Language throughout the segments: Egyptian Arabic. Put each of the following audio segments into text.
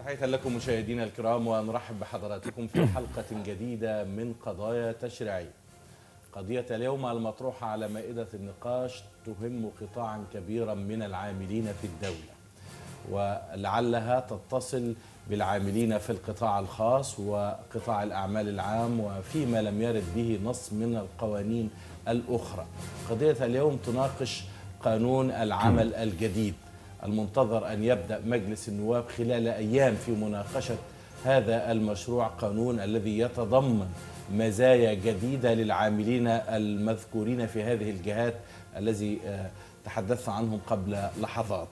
تحية لكم مشاهدينا الكرام ونرحب بحضراتكم في حلقة جديدة من قضايا تشريعية. قضية اليوم المطروحة على مائدة النقاش تهم قطاعا كبيرا من العاملين في الدولة. ولعلها تتصل بالعاملين في القطاع الخاص وقطاع الأعمال العام وفيما لم يرد به نص من القوانين الأخرى. قضية اليوم تناقش قانون العمل الجديد المنتظر أن يبدأ مجلس النواب خلال أيام في مناقشة هذا المشروع قانون الذي يتضمن مزايا جديدة للعاملين المذكورين في هذه الجهات الذي تحدثنا عنهم قبل لحظات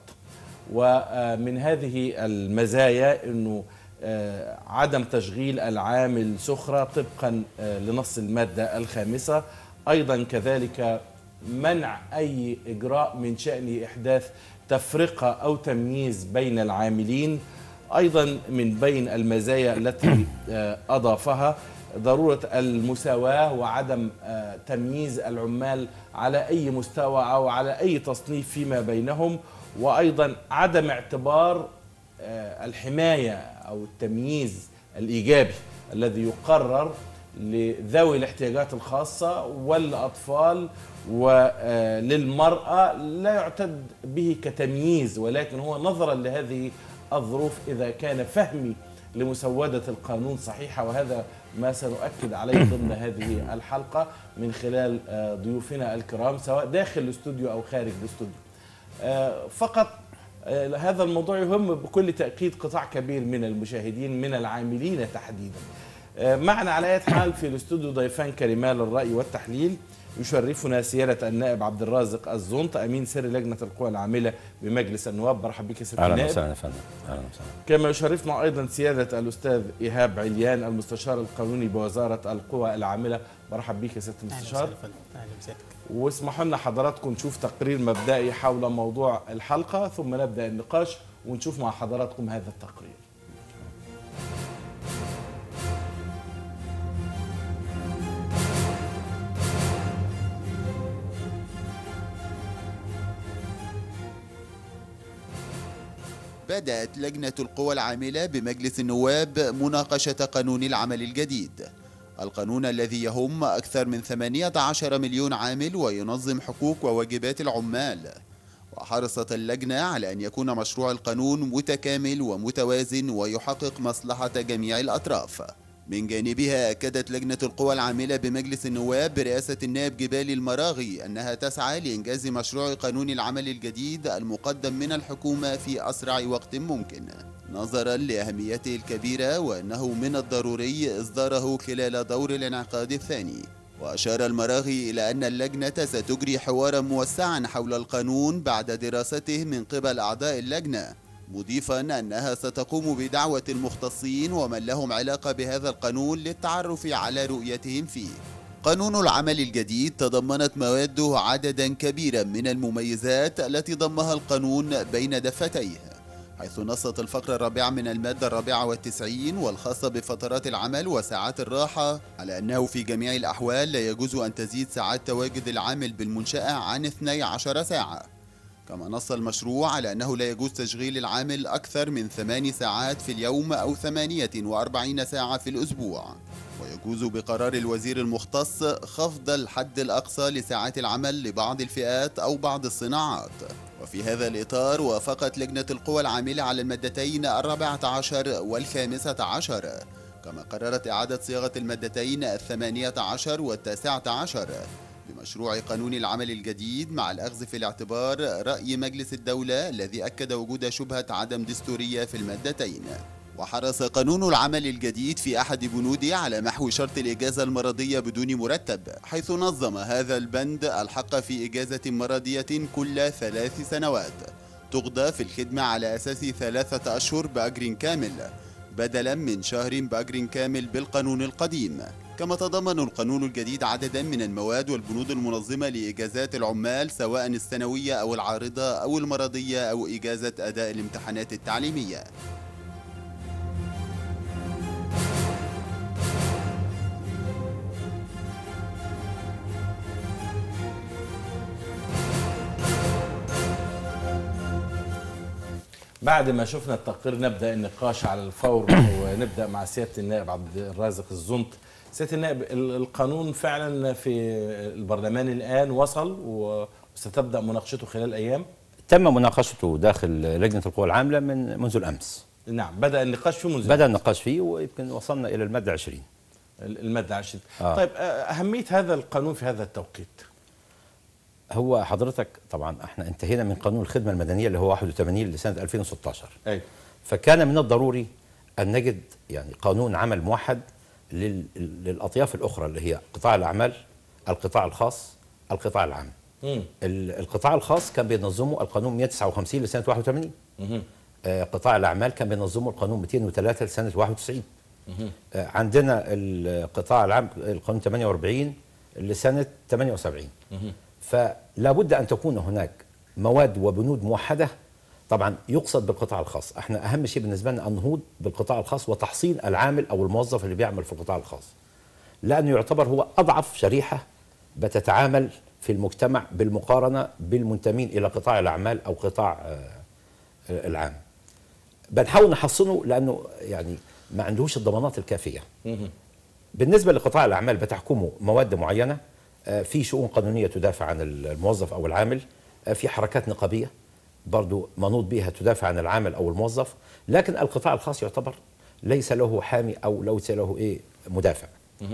ومن هذه المزايا أنه عدم تشغيل العامل سخرة طبقا لنص المادة الخامسة أيضا كذلك منع أي إجراء من شأن إحداث تفرقة أو تمييز بين العاملين أيضا من بين المزايا التي أضافها ضرورة المساواة وعدم تمييز العمال على أي مستوى أو على أي تصنيف فيما بينهم وأيضا عدم اعتبار الحماية أو التمييز الإيجابي الذي يقرر لذوي الاحتياجات الخاصة والأطفال وللمرأة لا يعتد به كتمييز ولكن هو نظرا لهذه الظروف إذا كان فهمي لمسودة القانون صحيحة وهذا ما سنؤكد عليه ضمن هذه الحلقة من خلال ضيوفنا الكرام سواء داخل الاستوديو أو خارج الاستوديو فقط هذا الموضوع يهم بكل تأكيد قطاع كبير من المشاهدين من العاملين تحديدا معنا على اية حال في الاستوديو ضيفان كريمان للرأي والتحليل يشرفنا سيادة النائب عبد الرازق الزنط أمين سر لجنة القوى العاملة بمجلس النواب برحب بك سيادة النائب أهلا وسهلا فندم أهلا وسهلا كما يشرفنا أيضا سيادة الأستاذ إيهاب عليان المستشار القانوني بوزارة القوى العاملة برحب بك سيادة المستشار أهلا وسهلا واسمحوا لنا حضراتكم نشوف تقرير مبدئي حول موضوع الحلقة ثم نبدأ النقاش ونشوف مع حضراتكم هذا التقرير بدأت لجنة القوى العاملة بمجلس النواب مناقشة قانون العمل الجديد القانون الذي يهم أكثر من 18 مليون عامل وينظم حقوق وواجبات العمال وحرصت اللجنة على أن يكون مشروع القانون متكامل ومتوازن ويحقق مصلحة جميع الأطراف من جانبها أكدت لجنة القوى العاملة بمجلس النواب برئاسة النائب جبالي المراغي أنها تسعى لإنجاز مشروع قانون العمل الجديد المقدم من الحكومة في أسرع وقت ممكن نظرا لأهميته الكبيرة وأنه من الضروري إصداره خلال دور الانعقاد الثاني وأشار المراغي إلى أن اللجنة ستجري حوارا موسعا حول القانون بعد دراسته من قبل أعضاء اللجنة مضيفا أنها ستقوم بدعوة المختصين ومن لهم علاقة بهذا القانون للتعرف على رؤيتهم فيه قانون العمل الجديد تضمنت مواده عددا كبيرا من المميزات التي ضمها القانون بين دفتيه حيث نصت الفقرة الرابعة من المادة الرابعة والتسعين والخاصة بفترات العمل وساعات الراحة على أنه في جميع الأحوال لا يجوز أن تزيد ساعات تواجد العامل بالمنشأة عن 12 ساعة كما نص المشروع على أنه لا يجوز تشغيل العامل أكثر من ثمان ساعات في اليوم أو ثمانية وأربعين ساعة في الأسبوع ويجوز بقرار الوزير المختص خفض الحد الأقصى لساعات العمل لبعض الفئات أو بعض الصناعات وفي هذا الإطار وافقت لجنة القوى العاملة على المادتين الرابعة عشر والخامسة عشر كما قررت إعادة صياغة المادتين الثمانية عشر والتاسعة عشر بمشروع قانون العمل الجديد مع الأخذ في الاعتبار رأي مجلس الدولة الذي أكد وجود شبهة عدم دستورية في المادتين وحرص قانون العمل الجديد في أحد بنوده على محو شرط الإجازة المرضية بدون مرتب حيث نظم هذا البند الحق في إجازة مرضية كل ثلاث سنوات تقضى في الخدمة على أساس ثلاثة أشهر بأجر كامل بدلا من شهر بأجر كامل بالقانون القديم كما تضمن القانون الجديد عددا من المواد والبنود المنظمة لإجازات العمال سواء السنوية أو العارضة أو المرضية أو إجازة أداء الامتحانات التعليمية بعد ما شفنا التقرير نبدا النقاش على الفور ونبدا مع سياده النائب عبد الرازق الزنط سياده النائب ال- القانون فعلا في البرلمان الان وصل وستبدا مناقشته خلال ايام تم مناقشته داخل لجنه القوى العامله من منذ الامس نعم بدا النقاش فيه منذ بدا النقاش فيه ويمكن وصلنا الى الماده 20 الماده 20 آه. طيب آه، اهميه هذا القانون في هذا التوقيت هو حضرتك طبعا احنا انتهينا من قانون الخدمه المدنيه اللي هو 81 لسنه 2016 ايوه فكان من الضروري ان نجد يعني قانون عمل موحد لل- للاطياف الاخرى اللي هي قطاع الاعمال القطاع الخاص القطاع العام مم. ال- القطاع الخاص كان بينظمه القانون 159 لسنه 81 مهم. آه، قطاع الاعمال كان بينظمه القانون 203 لسنه 91 آه، عندنا القطاع العام القانون 48 لسنه 78 فلا بد ان تكون هناك مواد وبنود موحده طبعا يقصد بالقطاع الخاص احنا اهم شيء بالنسبه لنا النهوض بالقطاع الخاص وتحصين العامل او الموظف اللي بيعمل في القطاع الخاص لانه يعتبر هو اضعف شريحه بتتعامل في المجتمع بالمقارنه بالمنتمين الى قطاع الاعمال او قطاع آه، آه، العام بنحاول نحصنه لانه يعني ما عندهوش الضمانات الكافيه مهم. بالنسبه لقطاع الاعمال بتحكمه مواد معينه آه، في شؤون قانونيه تدافع عن الموظف او العامل آه، في حركات نقابيه برضو منوط بها تدافع عن العامل او الموظف لكن القطاع الخاص يعتبر ليس له حامي او ليس له ايه مدافع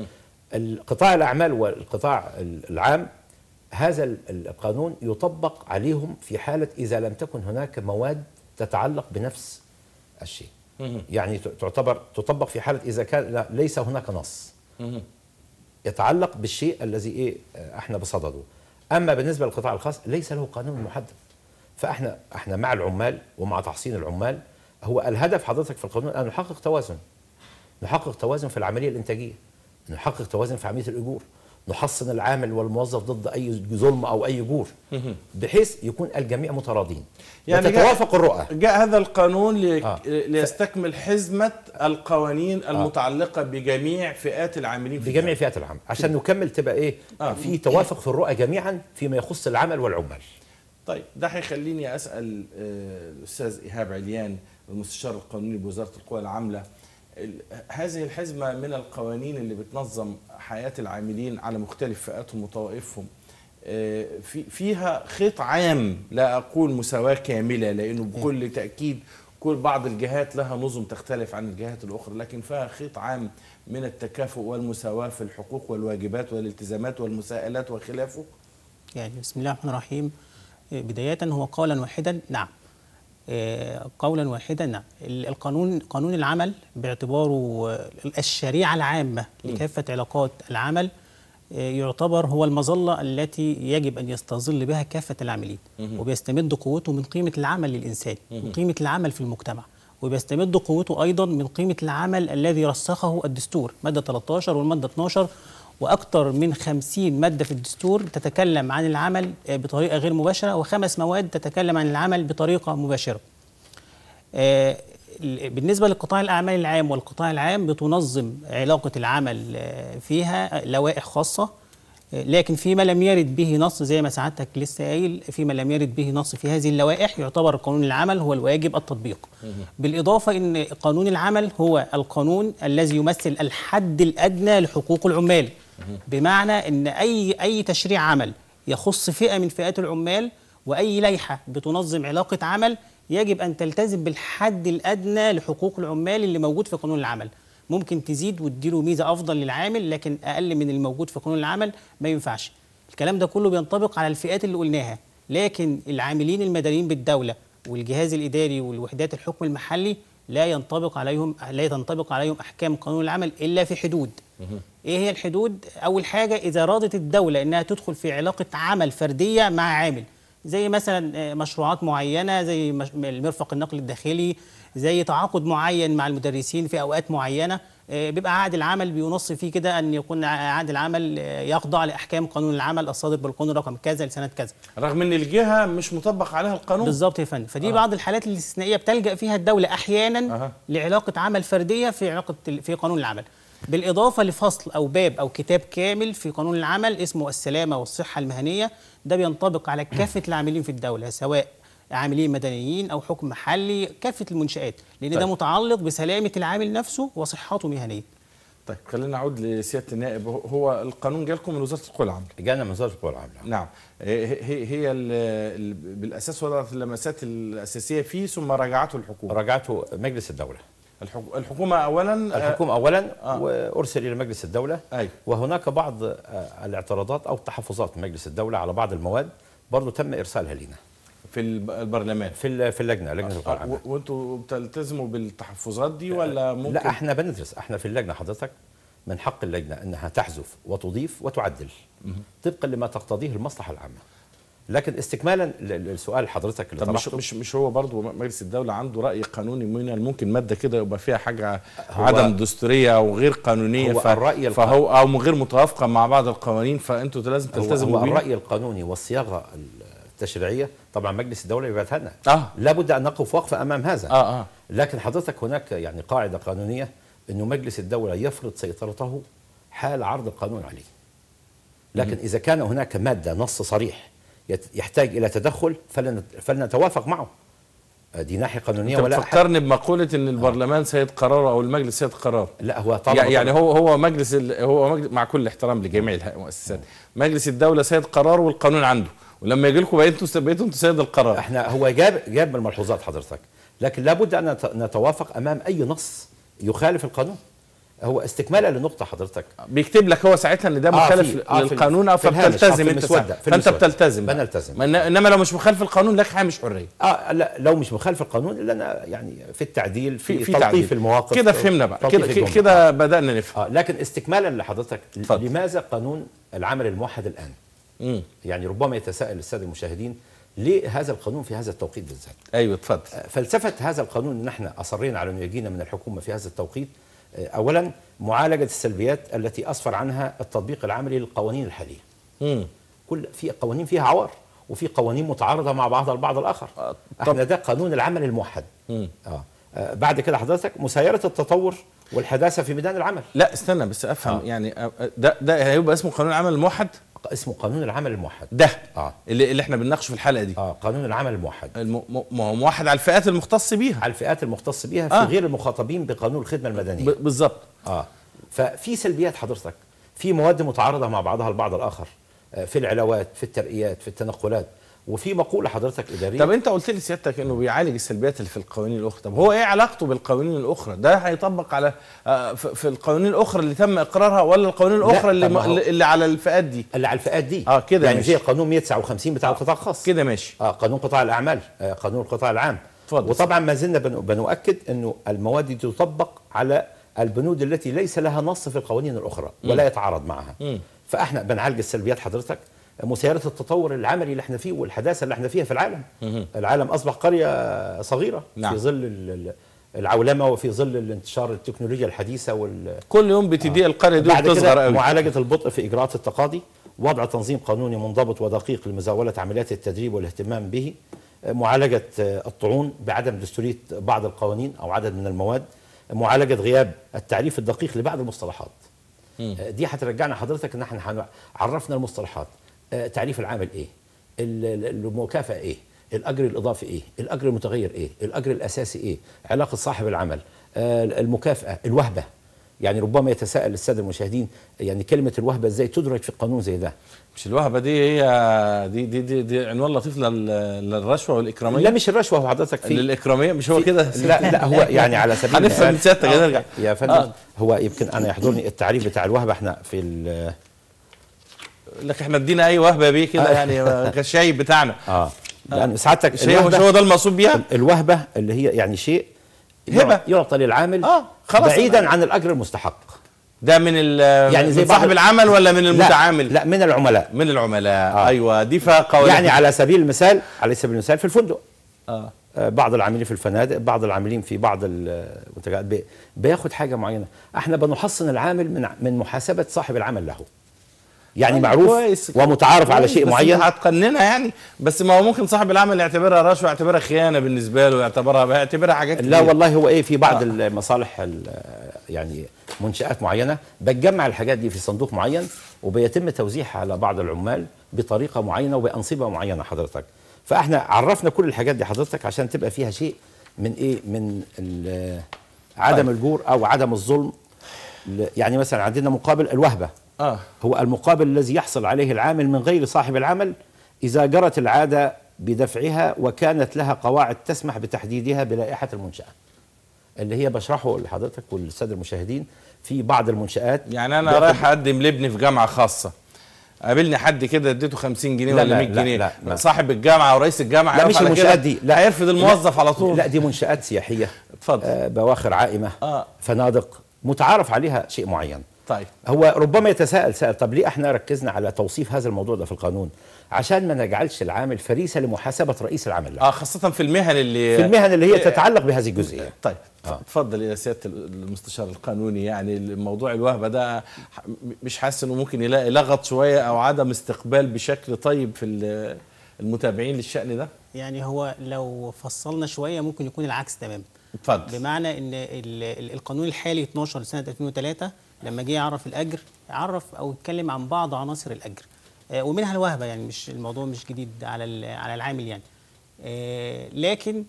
القطاع الاعمال والقطاع العام هذا ال- القانون يطبق عليهم في حاله اذا لم تكن هناك مواد تتعلق بنفس الشيء مهم. يعني ت- تعتبر تطبق في حاله اذا كان لا- ليس هناك نص مهم. يتعلق بالشيء الذي ايه آه، احنا بصدده اما بالنسبه للقطاع الخاص ليس له قانون محدد فاحنا احنا مع العمال ومع تحصين العمال هو الهدف حضرتك في القانون ان نحقق توازن نحقق توازن في العمليه الانتاجيه نحقق توازن في عمليه الاجور نحصن العامل والموظف ضد اي ظلم او اي جور بحيث يكون الجميع متراضين يعني جاء- وتتوافق الرؤى جاء هذا القانون لي- آه. ليستكمل حزمة القوانين المتعلقة بجميع فئات العاملين في بجميع فئات العمل عشان نكمل تبقى ايه آه. في توافق في الرؤى جميعا فيما يخص العمل والعمال طيب ده هيخليني اسال آه، الاستاذ ايهاب عليان المستشار القانوني بوزاره القوى العامله ال- هذه الحزمه من القوانين اللي بتنظم حياه العاملين على مختلف فئاتهم وطوائفهم آه، في فيها خيط عام لا اقول مساواه كامله لانه بكل تاكيد كل بعض الجهات لها نظم تختلف عن الجهات الاخرى لكن فيها خيط عام من التكافؤ والمساواه في الحقوق والواجبات والالتزامات والمساءلات وخلافه يعني بسم الله الرحمن الرحيم آه، بداية هو قولا واحدا نعم آه، قولا واحدا نعم ال- القانون قانون العمل باعتباره آه، الشريعة العامة لكافة علاقات العمل آه، يعتبر هو المظلة التي يجب أن يستظل بها كافة العاملين وبيستمد قوته من قيمة العمل للإنسان من قيمة العمل في المجتمع وبيستمد قوته أيضا من قيمة العمل الذي رسخه الدستور مادة 13 والمادة 12 واكثر من 50 ماده في الدستور تتكلم عن العمل آه، بطريقه غير مباشره وخمس مواد تتكلم عن العمل بطريقه مباشره. آه، ال- بالنسبه لقطاع الاعمال العام والقطاع العام بتنظم علاقه العمل آه، فيها لوائح خاصه آه، لكن فيما لم يرد به نص زي ما سعادتك لسه قايل فيما لم يرد به نص في هذه اللوائح يعتبر قانون العمل هو الواجب التطبيق بالاضافه ان قانون العمل هو القانون الذي يمثل الحد الادنى لحقوق العمال بمعنى ان اي اي تشريع عمل يخص فئه من فئات العمال واي لائحه بتنظم علاقه عمل يجب ان تلتزم بالحد الادنى لحقوق العمال اللي موجود في قانون العمل ممكن تزيد وتديله ميزه افضل للعامل لكن اقل من الموجود في قانون العمل ما ينفعش الكلام ده كله بينطبق على الفئات اللي قلناها لكن العاملين المدنيين بالدوله والجهاز الاداري والوحدات الحكم المحلي لا ينطبق عليهم لا تنطبق عليهم احكام قانون العمل الا في حدود ايه هي الحدود اول حاجه اذا رادت الدوله انها تدخل في علاقه عمل فرديه مع عامل زي مثلا آه، مشروعات معينه زي مش- المرفق النقل الداخلي زي تعاقد معين مع المدرسين في اوقات معينه آه، بيبقى عقد العمل بينص فيه كده ان يكون ع- عقد العمل آه، يخضع لاحكام قانون العمل الصادر بالقانون رقم كذا لسنه كذا رغم ان الجهه مش مطبق عليها القانون بالظبط يا فندم فدي آه. بعض الحالات الاستثنائيه بتلجا فيها الدوله احيانا أها. آه. لعلاقه عمل فرديه في علاقه في قانون العمل بالاضافه لفصل او باب او كتاب كامل في قانون العمل اسمه السلامه والصحه المهنيه ده بينطبق على كافه العاملين في الدوله سواء عاملين مدنيين او حكم محلي كافه المنشات لان طيب. ده متعلق بسلامه العامل نفسه وصحته مهنيا طيب خلينا نعود لسياده النائب هو- هو القانون جالكم من وزاره القوى العامله جانا من وزاره القوى العامله نعم هي هي هي ال- ال- بالاساس وضعت اللمسات الاساسيه فيه ثم راجعته الحكومه راجعته مجلس الدوله الحك- الحكومه اولا آه، الحكومه اولا آه. وارسل الى مجلس الدوله أيوة. وهناك بعض آه، الاعتراضات او التحفظات من مجلس الدوله على بعض المواد برضو تم ارسالها لنا في الب- البرلمان في ال- في اللجنه لجنه القوى آه، العامه و- وانتوا بتلتزموا بالتحفظات دي ولا ممكن لا احنا بندرس احنا في اللجنه حضرتك من حق اللجنه انها تحذف وتضيف وتعدل طبقا لما تقتضيه المصلحه العامه لكن استكمالا ل- للسؤال حضرتك اللي طب مش طرحته مش مش هو برضه مجلس الدوله عنده راي قانوني من الممكن ماده كده يبقى فيها حاجه هو- عدم دستوريه او غير قانونيه هو ف- الرأي الق- فهو او غير متوافقه مع بعض القوانين فانتوا لازم هو, تلتزموا هو بيه الراي القانوني والصياغه التشريعيه طبعا مجلس الدوله يبعثها لنا اه لابد ان نقف وقفه امام هذا اه اه لكن حضرتك هناك يعني قاعده قانونيه انه مجلس الدوله يفرض سيطرته حال عرض القانون عليه لكن اذا كان هناك ماده نص صريح يت- يحتاج الى تدخل فلن فلنتوافق معه آه، دي ناحيه قانونيه انت ولا أحد- بتفكرني بمقوله ان البرلمان سيد قراره او المجلس سيد قرار لا هو طبعا يعني هو هو مجلس ال- هو مجلس مع كل احترام لجميع الهيئات المؤسسات مجلس الدوله سيد قرار والقانون عنده ولما يجي لكم بقيتوا بقيتوا انتوا سيد القرار احنا هو جاب جاب من الملحوظات حضرتك لكن لابد ان نت- نتوافق امام اي نص يخالف القانون هو استكمالا لنقطه حضرتك بيكتب لك هو ساعتها ان ده آه، مخالف في- آه، في- للقانون او في الهامش، آه، فبتلتزم في انت المسودة، ساعتها. في فانت المسودة. بتلتزم بقى. بنلتزم. ما إن- انما لو مش مخالف القانون لك هامش حريه اه لا لو مش مخالف القانون الا انا يعني في التعديل في, في في تلطيف تعديل. المواقف كده فهمنا بقى تلطيف كده الجملة. كده بدانا نفهم اه لكن استكمالا لحضرتك اتفضل. لماذا قانون العمل الموحد الان؟ مم. يعني ربما يتساءل الساده المشاهدين ليه هذا القانون في هذا التوقيت بالذات؟ ايوه اتفضل آه، فلسفه هذا القانون ان احنا اصرينا على انه يجينا من الحكومه في هذا التوقيت آه، اولا معالجه السلبيات التي اسفر عنها التطبيق العملي للقوانين الحاليه. مم. كل في قوانين فيها عوار وفي قوانين متعارضه مع بعضها البعض الاخر. آه، طب- احنا ده قانون العمل الموحد. مم. آه. آه بعد كده حضرتك مسايره التطور والحداثه في ميدان العمل. لا استنى بس افهم آه. يعني آه، ده ده هيبقى اسمه قانون العمل الموحد اسمه قانون العمل الموحد. ده اه اللي, اللي احنا بنناقشه في الحلقه دي اه قانون العمل الموحد. الم... م- ما هو موحد على الفئات المختص بيها على الفئات المختص بها في آه. غير المخاطبين بقانون الخدمه المدنيه. ب... بالظبط اه ففي سلبيات حضرتك في مواد متعارضه مع بعضها البعض الاخر آه، في العلاوات في الترقيات في التنقلات وفي مقوله حضرتك اداريه طب انت قلت لي سيادتك انه بيعالج السلبيات اللي في القوانين الاخرى طب هو ايه علاقته بالقوانين الاخرى ده هيطبق على آه، في في القوانين الاخرى اللي تم اقرارها ولا القوانين لا، الاخرى اللي, طب ما هو- اللي اللي على الفئات دي اللي على الفئات دي آه، كده يعني ماشي. زي قانون 159 بتاع القطاع الخاص كده ماشي اه قانون قطاع الاعمال آه قانون القطاع العام اتفضل. وطبعا ما زلنا بن- بنؤكد انه المواد دي تطبق على البنود التي ليس لها نص في القوانين الاخرى ولا يتعارض معها مم. فاحنا بنعالج السلبيات حضرتك مسيرة التطور العملي اللي احنا فيه والحداثة اللي احنا فيها في العالم مهم. العالم أصبح قرية صغيرة نعم. في ظل ال- ال- العولمة وفي ظل الانتشار التكنولوجيا الحديثة وال كل يوم بتضيق القريه دي بعد وبتصغر كده قوي معالجة البطء في إجراءات التقاضي وضع تنظيم قانوني منضبط ودقيق لمزاولة عمليات التدريب والاهتمام به معالجة آه، الطعون بعدم دستورية بعض القوانين أو عدد من المواد معالجة غياب التعريف الدقيق لبعض المصطلحات مم. آه، دي هترجعنا حضرتك ان احنا هن- عرفنا المصطلحات آه، تعريف العامل ايه ال- ال- المكافاه ايه الاجر الاضافي ايه الاجر المتغير ايه الاجر الاساسي ايه علاقه صاحب العمل آه، المكافاه الوهبه يعني ربما يتساءل الساده المشاهدين يعني كلمه الوهبه ازاي تدرج في قانون زي ده مش الوهبه دي هي دي دي دي, دي عنوان لطيف لل- للرشوه والاكراميه لا مش الرشوه هو حضرتك في للاكراميه مش هو كده لا لا هو يعني على سبيل هنفهم المثال من سيادتك آه، نرجع يا فندم آه. هو يمكن انا يحضرني التعريف بتاع الوهبه احنا في ال- لك احنا ادينا اي وهبه بيه كده يعني كالشاي بتاعنا اه لان سعادتك مش هي مش الوهبة- هو ده المقصود بيها الوهبه اللي هي يعني شيء هبة. يعطى- يعطى للعامل آه، خلاص بعيدا أنا- عن الاجر المستحق ده من ال يعني زي من صاحب بعض- العمل ولا من المتعامل لا, لا من العملاء من العملاء آه. ايوه دي فيها قوانين يعني على سبيل المثال على سبيل المثال في الفندق اه آه، بعض العاملين في الفنادق بعض العاملين في بعض المنتجات بي- بياخد حاجه معينه احنا بنحصن العامل من من محاسبه صاحب العمل له يعني طيب، معروف كويس. ومتعارف على كويس، شيء بس معين هتقننها يعني بس ما هو ممكن صاحب العمل يعتبرها رشوه يعتبرها خيانه بالنسبه له يعتبرها يعتبرها حاجات لا كتير. والله هو ايه في بعض آه. المصالح ال- يعني منشات معينه بتجمع الحاجات دي في صندوق معين وبيتم توزيعها على بعض العمال بطريقه معينه وبانصبه معينه حضرتك فاحنا عرفنا كل الحاجات دي حضرتك عشان تبقى فيها شيء من ايه من ال- عدم طيب. الجور او عدم الظلم ل- يعني مثلا عندنا مقابل الوهبه اه هو المقابل الذي يحصل عليه العامل من غير صاحب العمل إذا جرت العادة بدفعها وكانت لها قواعد تسمح بتحديدها بلائحة المنشأة اللي هي بشرحه لحضرتك والسادة المشاهدين في بعض المنشآت يعني انا بياخد- رايح اقدم لابني في جامعه خاصه قابلني حد كده اديته 50 جنيه لا، ولا لا، 100 لا، جنيه لا، لا. صاحب الجامعه ورئيس الجامعه لا يقف مش على المنشآت كده، دي لا هيرفض الموظف على طول لا دي منشآت سياحية اتفضل آه، بواخر عائمة آه. فنادق متعارف عليها شيء معين طيب هو ربما يتساءل سائل طب ليه احنا ركزنا على توصيف هذا الموضوع ده في القانون عشان ما نجعلش العامل فريسة لمحاسبة رئيس العمل له اه خاصه في المهن اللي في المهن اللي هي تتعلق بهذه الجزئية طيب آه. اتفضل يا سياده المستشار القانوني يعني الموضوع الوهبه ده ح- مش حاسس انه ممكن يلاقي لغط شويه او عدم استقبال بشكل طيب في ال- المتابعين للشان ده يعني هو لو فصلنا شويه ممكن يكون العكس تماما اتفضل بمعنى ان ال- ال- القانون الحالي 12 سنه 2003 لما جه يعرف الاجر عرف او اتكلم عن بعض عناصر الاجر آه، ومنها الوهبه يعني مش الموضوع مش جديد على ال- على العامل يعني آه، لكن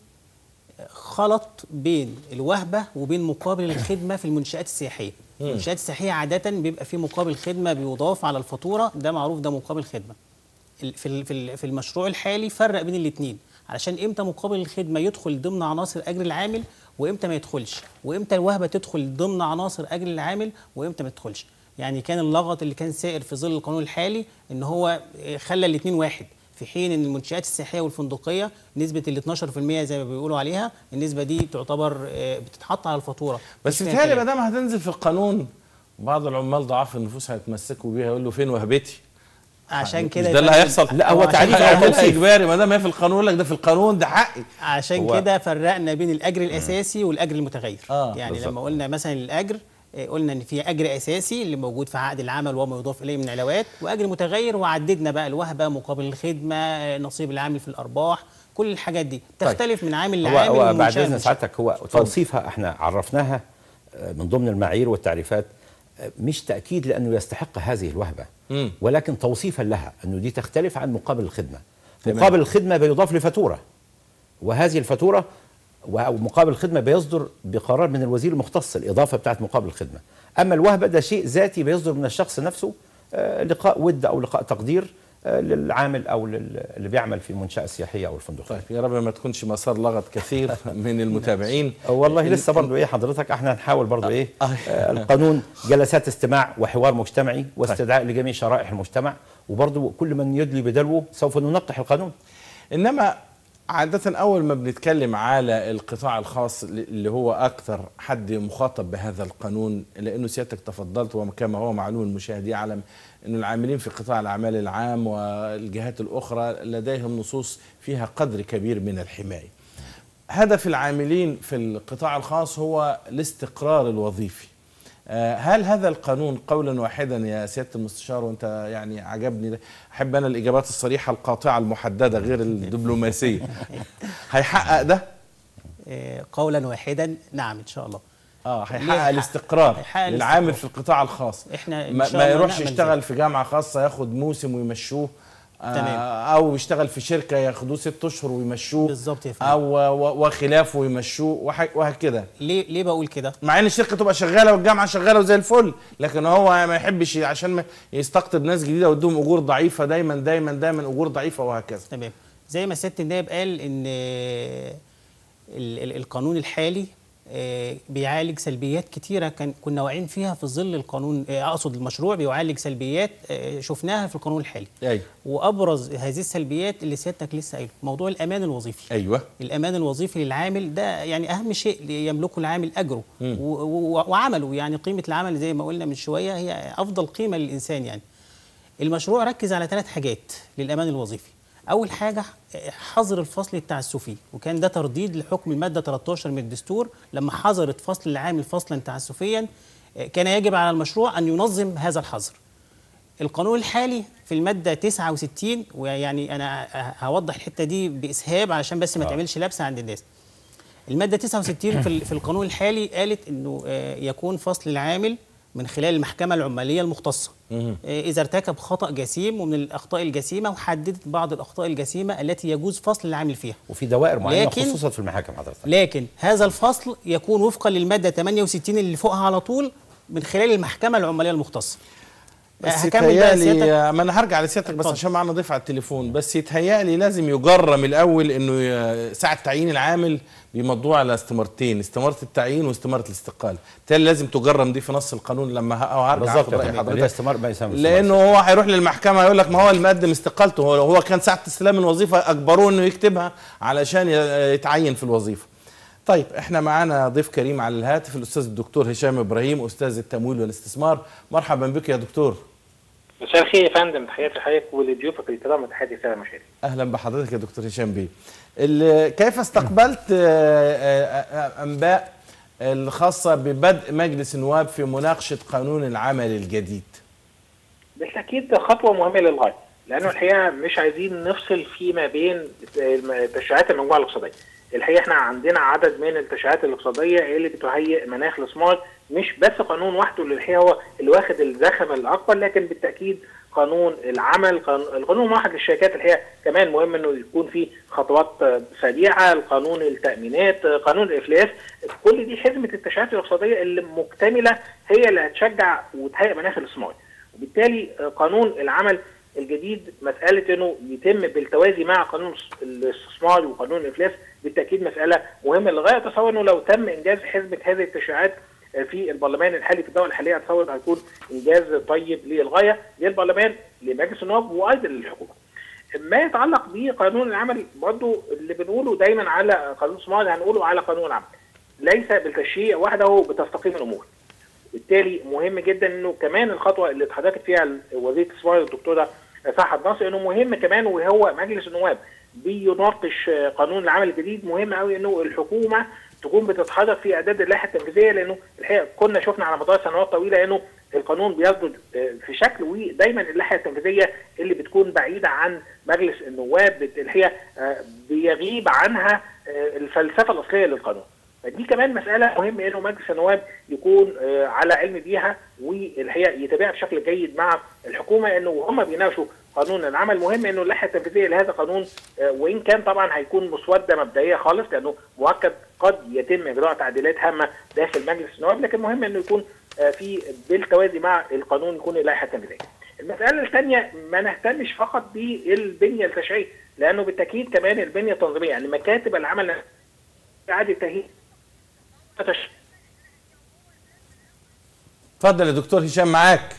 خلط بين الوهبه وبين مقابل الخدمه في المنشات السياحيه المنشات السياحيه عاده بيبقى في مقابل خدمه بيضاف على الفاتوره ده معروف ده مقابل خدمه ال- في ال- في ال- في المشروع الحالي فرق بين الاثنين علشان امتى مقابل الخدمه يدخل ضمن عناصر اجر العامل وامتى ما يدخلش وامتى الوهبه تدخل ضمن عناصر اجر العامل وامتى ما تدخلش يعني كان اللغط اللي كان سائر في ظل القانون الحالي ان هو آه، خلى الاثنين واحد في حين ان المنشات السياحيه والفندقيه نسبه ال 12% زي ما بيقولوا عليها النسبه دي تعتبر آه، بتتحط على الفاتوره بس مش فيها متهيألي ما كلام. دام هتنزل في القانون بعض العمال ضعاف النفوس هيتمسكوا بيها يقول له فين وهبتي عشان مش كده ده اللي يبقى- هيحصل لا، هو عشان تعريف كده أو هيعملها توصيف. اجباري ما دام هي في القانون يقول لك ده في القانون ده حقي عشان هو- كده فرقنا بين الاجر الاساسي والاجر المتغير آه، يعني بالظبط. لما قلنا مثلا الاجر آه، قلنا ان في اجر اساسي اللي موجود في عقد العمل وما يضاف اليه من علاوات واجر متغير وعددنا بقى الوهبه مقابل الخدمه آه، نصيب العامل في الارباح كل الحاجات دي تختلف من عامل هو لعامل هو ومن بعد منشأة اذن لمنشأة. سعادتك هو توصيفها احنا عرفناها آه، من ضمن المعايير والتعريفات آه، مش تاكيد لانه يستحق هذه الوهبه مم. ولكن توصيفا لها انه دي تختلف عن مقابل الخدمه تمام. مقابل الخدمه بيضاف لفاتوره وهذه الفاتوره ومقابل الخدمه بيصدر بقرار من الوزير المختص الاضافه بتاعت مقابل الخدمه اما الوهبه ده شيء ذاتي بيصدر من الشخص نفسه آه، لقاء ود او لقاء تقدير آه، للعامل او لل- اللي بيعمل في المنشاه السياحيه او الفندقيه طيب يا رب ما تكونش مسار لغط كثير من المتابعين والله لسه برضو ايه حضرتك احنا هنحاول برضو ايه آه. آه القانون جلسات استماع وحوار مجتمعي واستدعاء لجميع شرائح المجتمع وبرضو كل من يدلي بدلوه سوف ننقح القانون انما عادة أول ما بنتكلم على القطاع الخاص اللي هو أكثر حد مخاطب بهذا القانون لأنه سيادتك تفضلت وكما هو معلوم المشاهد يعلم أن العاملين في قطاع الأعمال العام والجهات الأخرى لديهم نصوص فيها قدر كبير من الحماية هدف العاملين في القطاع الخاص هو الاستقرار الوظيفي آه، هل هذا القانون قولا واحدا يا سياده المستشار وانت يعني عجبني ده احب انا الاجابات الصريحه القاطعه المحدده غير الدبلوماسيه هيحقق ده آه، قولا واحدا نعم ان شاء الله اه ليه هيحقق هيحقق- الاستقرار هيحقق للعامل الاستقرار. في القطاع الخاص إحنا إن ما, شاء ما الله يروحش نأمل يشتغل في جامعه خاصه ياخد موسم ويمشوه آه تمام. او يشتغل في شركه ياخدوه ست اشهر ويمشوه بالظبط يا فندم. او و- وخلافه ويمشوه وح- وهكذا ليه ليه بقول كده مع ان الشركه تبقى شغاله والجامعه شغاله وزي الفل لكن هو ما يحبش عشان ما يستقطب ناس جديده ويديهم اجور ضعيفه دايما دايما دايما اجور ضعيفه وهكذا تمام زي ما سياده النائب قال ان آه، ال- ال- القانون الحالي آه، بيعالج سلبيات كتيره كان كنا واعيين فيها في ظل القانون آه، اقصد المشروع بيعالج سلبيات آه، شفناها في القانون الحالي ايوه وابرز هذه السلبيات اللي سيادتك لسه قايله موضوع الامان الوظيفي ايوه الامان الوظيفي للعامل ده يعني اهم شيء يملكه العامل اجره و- و- وعمله يعني قيمه العمل زي ما قلنا من شويه هي افضل قيمه للانسان يعني المشروع ركز على ثلاث حاجات للامان الوظيفي اول حاجه حظر الفصل التعسفي وكان ده ترديد لحكم الماده 13 من الدستور لما حظرت فصل العامل فصلا تعسفيا كان يجب على المشروع ان ينظم هذا الحظر القانون الحالي في المادة 69 ويعني أنا هوضح الحتة دي بإسهاب علشان بس ما تعملش لبسة عند الناس. المادة 69 في ال- في القانون الحالي قالت إنه آه، يكون فصل العامل من خلال المحكمه العماليه المختصه مهم. آه، اذا ارتكب خطا جسيم ومن الاخطاء الجسيمه وحددت بعض الاخطاء الجسيمه التي يجوز فصل العامل فيها وفي دوائر معينه لكن- خصوصا في المحاكم حضرتك لكن هذا الفصل يكون وفقا للماده 68 اللي فوقها على طول من خلال المحكمه العماليه المختصه بس هكمل بقى يتهيألي سيادتك. ما انا هرجع لسيادتك بس اتفضل. عشان معنا ضيف على التليفون بس يتهيألي لازم يجرم الاول انه ي- ساعه تعيين العامل بيمضوه على استمارتين استماره التعيين واستماره الاستقاله بالتالي لازم تجرم دي في نص القانون لما ه- أو هرجع بالظبط اخد يا راي فندم. اللي هي حضرتك استمار ما يسمى استمار لانه هو هيروح للمحكمه يقول لك ما هو اللي مقدم استقالته هو هو كان ساعه استلام الوظيفه اجبروه انه يكتبها علشان ي- يتعين في الوظيفه طيب احنا معانا ضيف كريم على الهاتف الاستاذ الدكتور هشام ابراهيم استاذ التمويل والاستثمار مرحبا بك يا دكتور مساء الخير يا فندم تحياتي لحضرتك ولضيوفك الكرام وتحياتي لسادة المشاهدين. اهلا بحضرتك يا دكتور هشام بيه ال- كيف استقبلت آه، آه، آه، انباء الخاصه ببدء مجلس النواب في مناقشه قانون العمل الجديد بالتاكيد ده خطوه مهمه للغايه لانه الحقيقه مش عايزين نفصل فيما بين الم- تشريعات المجموعه الاقتصاديه. الحقيقه احنا عندنا عدد من التشريعات الاقتصاديه اللي بتهيئ مناخ الاستثمار مش بس قانون وحده اللي الحقيقه هو اللي واخد الزخم الاكبر لكن بالتاكيد قانون العمل قانون القانون واحد للشركات الحقيقه كمان مهم انه يكون في خطوات آه، سريعه قانون التامينات آه، قانون الافلاس كل دي حزمه التشريعات الاقتصاديه اللي مكتمله هي اللي هتشجع وتهيئ مناخ الاستثمار وبالتالي آه، قانون العمل الجديد مساله انه يتم بالتوازي مع قانون الاستثمار وقانون الافلاس بالتاكيد مساله مهمه للغايه اتصور انه لو تم انجاز حزمه هذه التشريعات في البرلمان الحالي في الدوله الحاليه اتصور هيكون انجاز طيب للغايه للبرلمان لمجلس النواب وايضا للحكومه. ما يتعلق بقانون العمل برضه اللي بنقوله دايما على قانون الاستثمار هنقوله على قانون العمل. ليس بالتشريع وحده بتستقيم الامور. بالتالي مهم جدا انه كمان الخطوه اللي اتحركت فيها وزيره الاستثمار الدكتوره سعد ناصر انه مهم كمان وهو مجلس النواب بيناقش قانون العمل الجديد مهم قوي انه الحكومه تكون بتتحرك في اعداد اللائحه التنفيذيه لانه الحقيقه كنا شفنا على مدار سنوات طويله انه القانون بيصدر في شكل ودايما اللائحه التنفيذيه اللي بتكون بعيده عن مجلس النواب بت- الحقيقه آه، بيغيب عنها آه، الفلسفه الاصليه للقانون. فدي كمان مساله مهمه انه مجلس النواب يكون آه، على علم بيها والحقيقه يتابعها بشكل جيد مع الحكومه انه هم بيناقشوا قانون العمل مهم انه اللائحه التنفيذيه لهذا القانون آه، وان كان طبعا هيكون مسوده مبدئيه خالص لانه مؤكد قد يتم اجراء تعديلات هامه داخل مجلس النواب لكن مهم انه يكون آه، في بالتوازي مع القانون يكون اللائحه التنفيذيه. المساله الثانيه ما نهتمش فقط بالبنيه التشريعيه لانه بالتاكيد كمان البنيه التنظيميه يعني مكاتب العمل اعاده تهيئه تش- اتفضل يا دكتور هشام معاك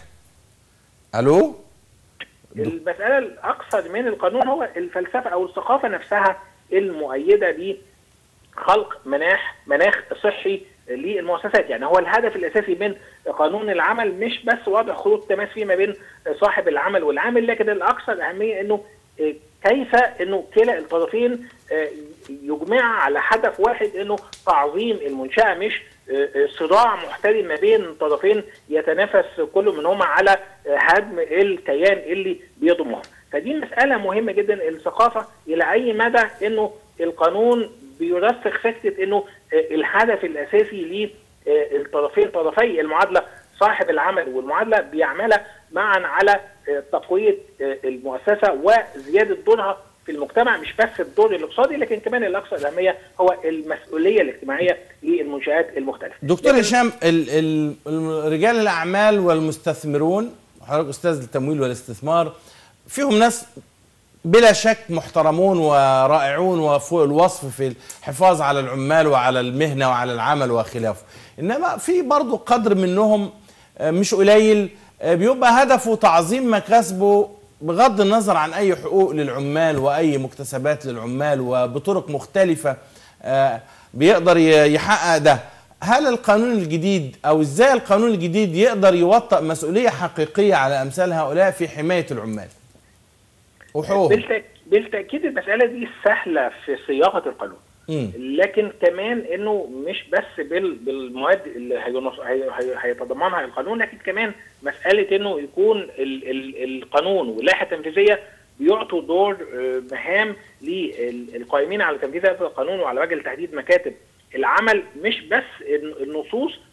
الو المسألة الأكثر من القانون هو الفلسفة أو الثقافة نفسها المؤيدة بخلق مناخ مناخ صحي للمؤسسات يعني هو الهدف الأساسي من قانون العمل مش بس وضع خطوط تماس فيما بين صاحب العمل والعامل لكن الأكثر أهمية إنه آه، كيف إنه كلا الطرفين آه، يجمع على هدف واحد إنه تعظيم المنشأة مش آه، آه، صراع محتدم ما بين طرفين يتنافس كل منهما على آه، هدم الكيان اللي بيضمهم فدي مسألة مهمة جدا الثقافة إلى أي مدى إنه القانون بيرسخ فكرة إنه آه، الهدف الأساسي للطرفين طرفي المعادلة صاحب العمل والمعادلة بيعملها معا على آه، تقوية آه، المؤسسة وزيادة دورها في المجتمع مش بس الدور الاقتصادي لكن كمان الأكثر أهمية هو المسؤولية الاجتماعية للمنشآت المختلفة دكتور لكن- هشام ال ال ال- رجال الاعمال والمستثمرون حضرتك استاذ التمويل والاستثمار فيهم ناس بلا شك محترمون ورائعون وفوق الوصف في الحفاظ على العمال وعلى المهنه وعلى العمل وخلافه انما في برضه قدر منهم آه، مش قليل آه، بيبقى هدفه تعظيم مكاسبه بغض النظر عن اي حقوق للعمال واي مكتسبات للعمال وبطرق مختلفه آه، بيقدر ي- يحقق ده هل القانون الجديد او ازاي القانون الجديد يقدر يوطئ مسؤوليه حقيقيه على امثال هؤلاء في حمايه العمال وحقوقهم بالتأك... بالتاكيد المساله دي سهله في صياغه القانون مم. لكن كمان انه مش بس بال... بالمواد اللي هينص... هي... هي... هيتضمنها القانون لكن كمان مساله انه يكون ال... ال... القانون واللائحه التنفيذيه بيعطوا دور آه، مهام للقائمين على تنفيذ هذا القانون وعلى وجه تحديد مكاتب العمل مش بس الن- النصوص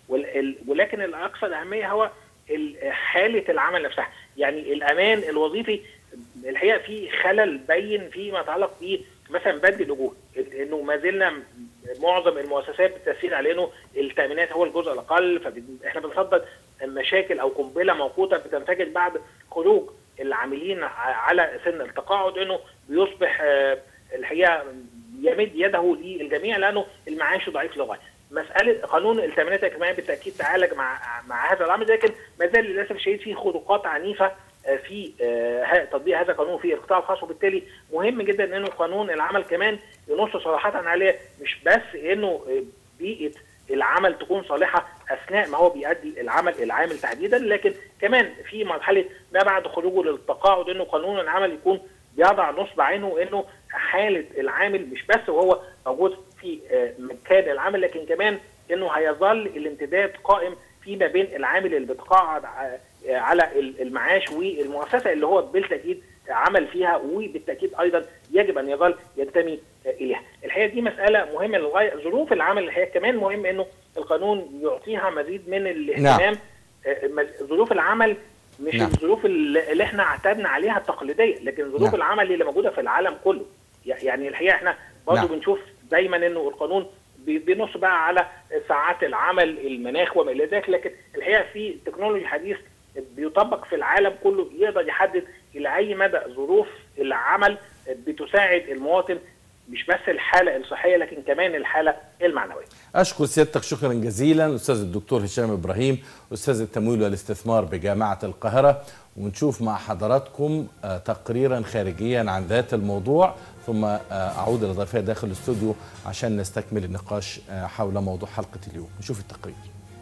وال- ال- ولكن الاكثر اهميه هو ال- حاله العمل نفسها يعني الامان الوظيفي الحقيقه في خلل بين فيما يتعلق ب مثلا بند الاجور انه ما زلنا معظم المؤسسات بتسير على انه التامينات هو الجزء الاقل فاحنا بنصدر مشاكل او قنبله موقوته بتنفجر بعد خروج العاملين ع- على سن التقاعد انه بيصبح آه، الحقيقه يمد يده للجميع لانه المعاش ضعيف للغايه. مساله قانون التامينات الاجتماعيه بالتاكيد تعالج مع مع هذا الامر لكن ما زال للاسف الشديد في خروقات عنيفه آه، في آه، ه- تطبيق هذا القانون في القطاع الخاص وبالتالي مهم جدا انه قانون العمل كمان ينص صراحه عليه مش بس انه آه، بيئه العمل تكون صالحه اثناء ما هو بيؤدي العمل العامل تحديدا لكن كمان في مرحله ما بعد خروجه للتقاعد انه قانون العمل يكون بيضع نصب عينه انه حاله العامل مش بس وهو موجود في آه، مكان العمل لكن كمان انه هيظل الامتداد قائم فيما بين العامل اللي بيتقاعد ع- على ال- المعاش والمؤسسه اللي هو بالتاكيد عمل فيها وبالتاكيد ايضا يجب ان يظل ينتمي اليها. الحقيقه دي مساله مهمه للغايه، ظروف العمل الحقيقه كمان مهم انه القانون يعطيها مزيد من الاهتمام آه، مز- ظروف العمل مش نعم. الظروف اللي اللي احنا اعتدنا عليها التقليديه لكن ظروف نعم. العمل اللي موجوده في العالم كله يعني الحقيقه احنا برضه نعم. بنشوف دايما انه القانون بي- بينص بقى على ساعات العمل المناخ وما الى ذلك لكن الحقيقه في تكنولوجي حديث بيطبق في العالم كله يقدر يحدد الى اي مدى ظروف العمل بتساعد المواطن مش بس الحاله الصحيه لكن كمان الحاله المعنويه. أشكر سيادتك شكرا جزيلا أستاذ الدكتور هشام إبراهيم أستاذ التمويل والاستثمار بجامعة القاهرة ونشوف مع حضراتكم آه، تقريرا خارجيا عن ذات الموضوع ثم آه، أعود إلى ضيفي داخل الاستوديو عشان نستكمل النقاش آه، حول موضوع حلقة اليوم نشوف التقرير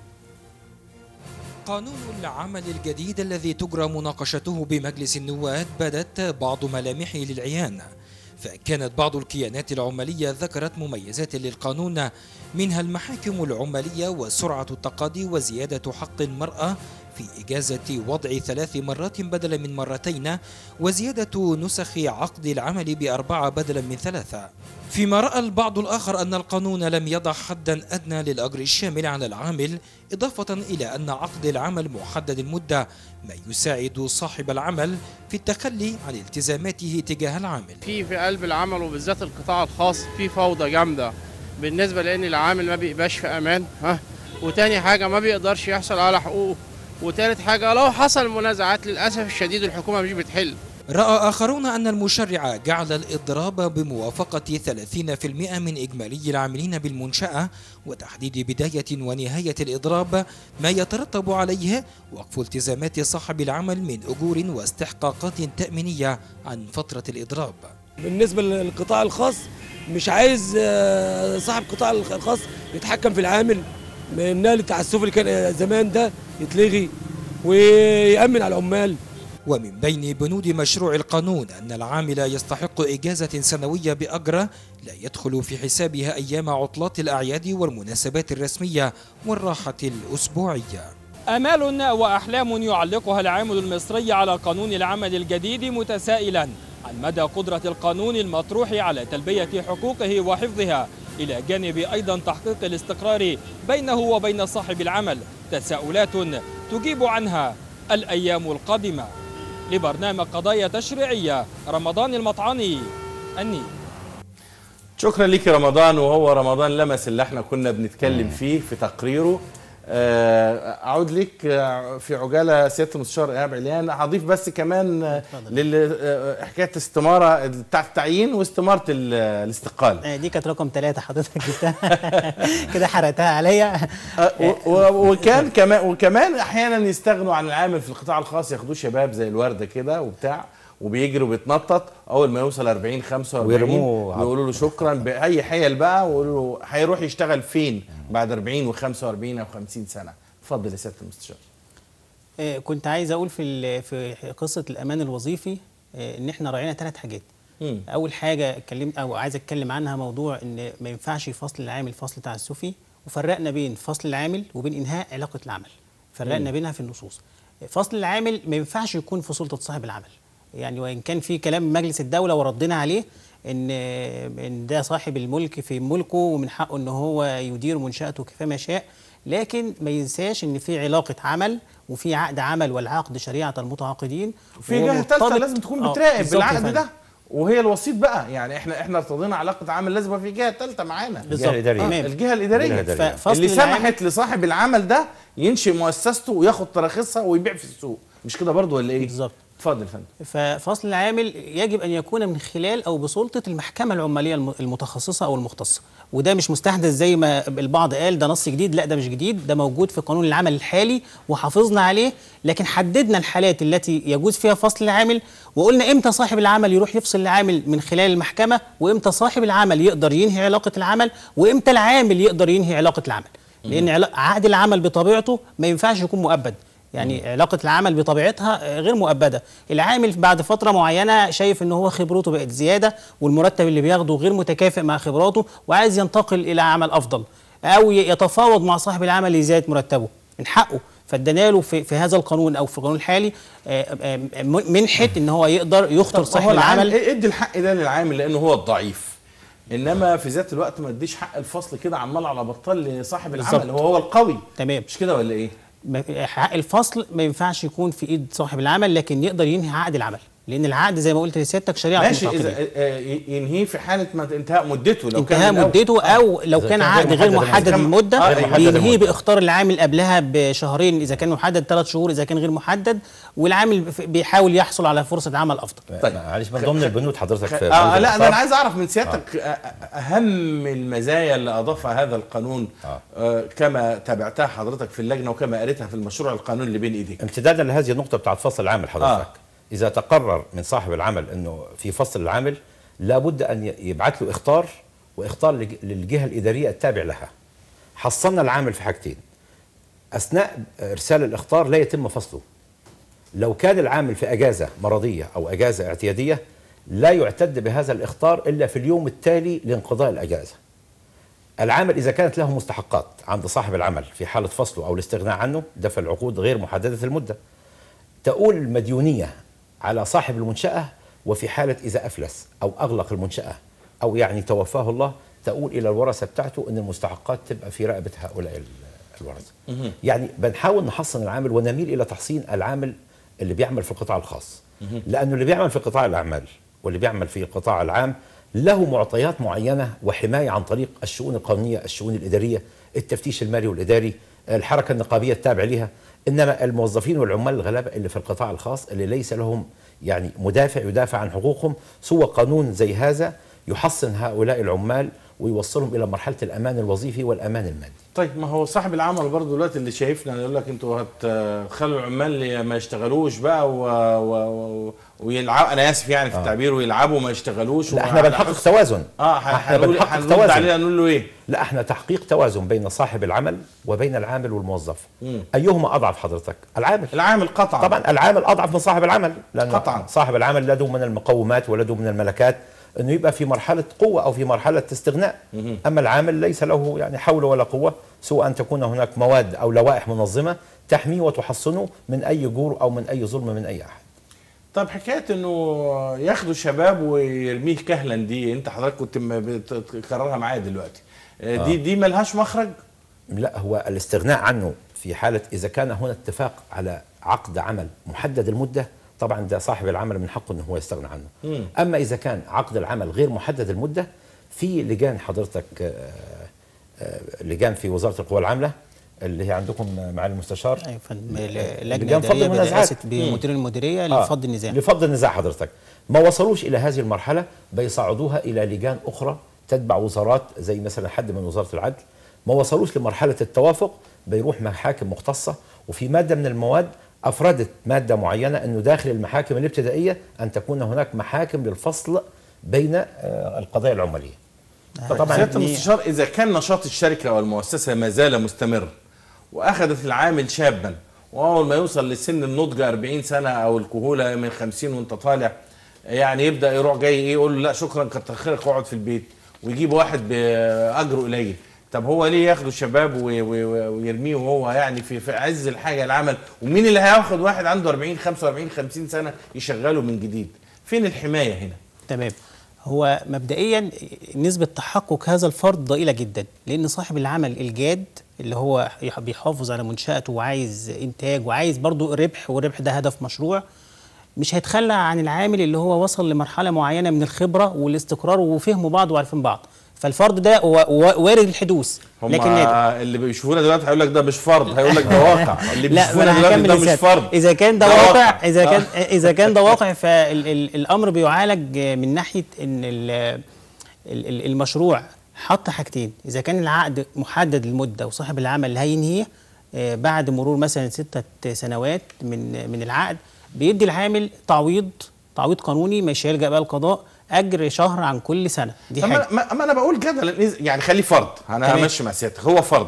قانون العمل الجديد الذي تجرى مناقشته بمجلس النواب بدت بعض ملامحه للعيان فكانت بعض الكيانات العمالية ذكرت مميزات للقانون منها المحاكم العمالية وسرعة التقاضي وزيادة حق المرأة في إجازة وضع ثلاث مرات بدلا من مرتين وزيادة نسخ عقد العمل بأربعة بدلا من ثلاثة فيما رأى البعض الآخر أن القانون لم يضع حدا أدنى للأجر الشامل على العامل إضافة إلى أن عقد العمل محدد المدة ما يساعد صاحب العمل في التخلي عن التزاماته تجاه العامل في في قلب العمل وبالذات القطاع الخاص في فوضى جامده بالنسبه لان العامل ما بيبقاش في امان ها وتاني حاجه ما بيقدرش يحصل على حقوقه وتالت حاجه لو حصل منازعات للاسف الشديد الحكومه مش بتحل رأى آخرون أن المشرع جعل الإضراب بموافقة 30% من إجمالي العاملين بالمنشأة وتحديد بداية ونهاية الإضراب ما يترتب عليه وقف التزامات صاحب العمل من أجور واستحقاقات تأمينية عن فترة الإضراب بالنسبه للقطاع الخاص مش عايز آه، صاحب القطاع الخاص يتحكم في العامل من التعسف اللي كان زمان ده يتلغي ويأمن على العمال ومن بين بنود مشروع القانون أن العامل يستحق إجازة سنوية بأجرة لا يدخل في حسابها أيام عطلات الأعياد والمناسبات الرسمية والراحة الأسبوعية آمال وأحلام يعلقها العامل المصري على قانون العمل الجديد متسائلا عن مدى قدرة القانون المطروح على تلبية حقوقه وحفظها إلى جانب أيضا تحقيق الاستقرار بينه وبين صاحب العمل تساؤلات تجيب عنها الأيام القادمة لبرنامج قضايا تشريعية رمضان المطعني النيل شكرا لك رمضان وهو رمضان لمس اللي احنا كنا بنتكلم فيه في تقريره آه، اعود لك آه، في عجاله سياده المستشار ايهاب عليان هضيف بس كمان آه، لل آه، حكايه استماره بتاعت التعيين واستماره ال- الاستقاله آه، دي كانت رقم ثلاثة حضرتك جبتها كده حرقتها عليا آه، و- و- وكان كمان وكمان احيانا يستغنوا عن العامل في القطاع الخاص ياخدوه شباب زي الورده كده وبتاع وبيجري وبيتنطط اول ما يوصل 40 45 ويرموه على- يقولوا له شكرا باي حيل بقى ويقولوا له هيروح يشتغل فين بعد 40 و45 او 50 سنه اتفضل يا سياده المستشار آه، كنت عايز اقول في ال- في قصه الامان الوظيفي آه، ان احنا راعينا ثلاث حاجات مم. اول حاجه اتكلمت او عايز اتكلم عنها موضوع ان ما ينفعش فصل العامل فصل تعسفي وفرقنا بين فصل العامل وبين انهاء علاقه العمل فرقنا بينها في النصوص فصل العامل ما ينفعش يكون في سلطه صاحب العمل يعني وان كان في كلام مجلس الدوله وردنا عليه ان ان ده صاحب الملك في ملكه ومن حقه ان هو يدير منشاته كيفما شاء لكن ما ينساش ان في علاقه عمل وفي عقد عمل والعقد شريعه المتعاقدين في وهو جهه ثالثه مرتبط- لازم تكون آه، بتراقب بالظبط يا بالعقد فندم. ده وهي الوسيط بقى يعني احنا احنا ارتضينا علاقه عمل لازم يبقى في جهه ثالثه معانا بالظبط الإدارية. تمام الجهه الاداريه الجهة الإدارية. ففصل اللي العام- سمحت لصاحب العمل ده ينشئ مؤسسته وياخد تراخيصها ويبيع في السوق مش كده برضو ولا ايه بالظبط اتفضل يا فندم ففصل العامل يجب ان يكون من خلال او بسلطه المحكمه العماليه الم- المتخصصه او المختصه وده مش مستحدث زي ما البعض قال ده نص جديد لا ده مش جديد ده موجود في قانون العمل الحالي وحافظنا عليه لكن حددنا الحالات التي يجوز فيها فصل العامل وقلنا امتى صاحب العمل يروح يفصل العامل من خلال المحكمه وامتى صاحب العمل يقدر ينهي علاقه العمل وامتى العامل يقدر ينهي علاقه العمل لان علا- عقد العمل بطبيعته ما ينفعش يكون مؤبد يعني علاقة العمل بطبيعتها آه، غير مؤبدة العامل بعد فترة معينة شايف ان هو خبرته بقت زيادة والمرتب اللي بياخده غير متكافئ مع خبراته وعايز ينتقل الى عمل افضل او ي- يتفاوض مع صاحب العمل لزيادة مرتبه من حقه فادانا له في, في هذا القانون او في القانون الحالي آه، آه، م- منحة ان هو يقدر يخطر طب صاحب هو العامل العمل إيه- ادي الحق ده للعامل لانه هو الضعيف انما في ذات الوقت ما اديش حق الفصل كده عمال على بطال لصاحب العمل بالظبط. هو هو القوي تمام مش كده ولا ايه ما- حق الفصل ما ينفعش يكون في ايد صاحب العمل لكن يقدر ينهي عقد العمل لان العقد زي ما قلت لسيادتك شريعه ماشي متعاقدين. اذا آه، ينهيه في حاله ما انتهاء مدته لو كان انتهاء من الأول. مدته او لو إذا كان كان عقد غير غير محدد محدد المدة. المده آه، غير محدد بينهيه المدة. باختار العامل قبلها بشهرين اذا كان محدد ثلاث شهور اذا كان غير محدد والعامل بف- بيحاول يحصل على فرصه عمل افضل طيب. معلش من ضمن البنود حضرتك في آه بند لا الإخطار. ده انا عايز اعرف من سيادتك آه. اهم المزايا اللي اضافها هذا القانون آه. آه كما تابعتها حضرتك في اللجنه وكما قريتها في المشروع القانوني اللي بين ايديك امتدادا لهذه النقطة بتاعت فصل العمل حضرتك آه. آه. إذا تقرر من صاحب العمل أنه في فصل العمل لابد أن ي- يبعث له إخطار وإخطار لج- للجهة الإدارية التابع لها حصلنا العامل في حاجتين أثناء إرسال الإخطار لا يتم فصله لو كان العامل في أجازة مرضية أو أجازة اعتيادية لا يعتد بهذا الإخطار إلا في اليوم التالي لانقضاء الأجازة العامل إذا كانت له مستحقات عند صاحب العمل في حالة فصله أو الاستغناء عنه ده في العقود غير محددة المدة تؤول المديونية على صاحب المنشأة وفي حالة إذا أفلس أو أغلق المنشأة أو يعني توفاه الله تؤول إلى الورثة بتاعته أن المستحقات تبقى في رقبة هؤلاء ال- الورثة يعني بنحاول نحصن العامل ونميل إلى تحصين العامل اللي بيعمل في القطاع الخاص لأنه اللي بيعمل في قطاع الأعمال واللي بيعمل في القطاع العام له معطيات معينة وحماية عن طريق الشؤون القانونية الشؤون الإدارية التفتيش المالي والإداري الحركة النقابية التابعة لها إنما الموظفين والعمال الغلابة اللي في القطاع الخاص اللي ليس لهم يعني مدافع يدافع عن حقوقهم سوى قانون زي هذا يحصن هؤلاء العمال ويوصلهم إلى مرحلة الأمان الوظيفي والأمان المادي طيب ما هو صاحب العمل برضه دلوقتي اللي شايفنا يقول لك انتوا هتخلوا العمال ما يشتغلوش بقى و... و... و... ويلعبوا انا اسف يعني في التعبير ويلعبوا وما يشتغلوش لا احنا وعلى بنحقق حسب- توازن اه احنا هنقول بنحقق هنرد توازن عليه نقول له ايه؟ لا احنا تحقيق توازن بين صاحب العمل وبين العامل والموظف مم. ايهما اضعف حضرتك العامل العامل قطعا طبعا العامل اضعف من صاحب العمل لان قطعاً. صاحب العمل لديه من المقومات ولديه من الملكات انه يبقى في مرحله قوه او في مرحله استغناء اما العامل ليس له يعني حول ولا قوه سوى ان تكون هناك مواد او لوائح منظمه تحميه وتحصنه من اي جور او من اي ظلم من اي احد طب حكايه انه ياخدوا شباب ويرميه كهلا دي انت حضرتك كنت م- بتكررها معايا دلوقتي آه. دي دي ملهاش مخرج لا هو الاستغناء عنه في حالة إذا كان هنا اتفاق على عقد عمل محدد المدة طبعا ده صاحب العمل من حقه أنه هو يستغنى عنه مم. أما إذا كان عقد العمل غير محدد المدة في لجان حضرتك آه، آه، لجان في وزارة القوى العاملة اللي هي عندكم معالي المستشار ايوه فندم لجان لجنه فض اداريه المنازعات. برئاسه بمدير المديريه آه، لفض النزاع لفض النزاع حضرتك ما وصلوش الى هذه المرحله بيصعدوها الى لجان اخرى تتبع وزارات زي مثلا حد من وزاره العدل ما وصلوش لمرحله التوافق بيروح محاكم مختصه وفي ماده من المواد افردت ماده معينه انه داخل المحاكم الابتدائيه ان تكون هناك محاكم للفصل بين آه، القضايا العماليه طبعا سياده يعني- المستشار اذا كان نشاط الشركه او المؤسسه ما زال مستمر واخذت العامل شابا واول ما يوصل لسن النضج 40 سنه او الكهوله من 50 وانت طالع يعني يبدا يروح جاي ايه يقول له لا شكرا كتر خيرك اقعد في البيت ويجيب واحد باجره قليل طب هو ليه ياخدوا شباب وي- وي- ويرميه وهو يعني في في عز الحاجه العمل ومين اللي هياخد واحد عنده 40 45 50 سنه يشغله من جديد فين الحمايه هنا تمام هو مبدئيا نسبة تحقق هذا الفرض ضئيلة جدا لأن صاحب العمل الجاد اللي هو يح- بيحافظ على منشأته وعايز إنتاج وعايز برضو ربح والربح ده هدف مشروع مش هيتخلى عن العامل اللي هو وصل لمرحلة معينة من الخبرة والاستقرار وفهموا بعض وعارفين بعض فالفرض ده و- و- وارد الحدوث هم لكن نادر اللي بيشوفونا دلوقتي هيقول لك ده مش فرض هيقول لك ده واقع اللي لا بيشوفونا انا دلوقتي هكمل ده مش لسات. فرض اذا كان ده ده واقع واقع. اذا كان آه. اذا كان ده واقع فالامر بيعالج من ناحيه ان ال- ال- ال- المشروع حط حاجتين اذا كان العقد محدد المده وصاحب العمل هينهيه آه، بعد مرور مثلا ستة سنوات من من العقد بيدي العامل تعويض تعويض قانوني مش هيلجا بقى القضاء اجر شهر عن كل سنه دي طب حاجه ما, ما, ما انا بقول كده يعني خليه فرض انا تمام. همشي مع سيادتك هو فرض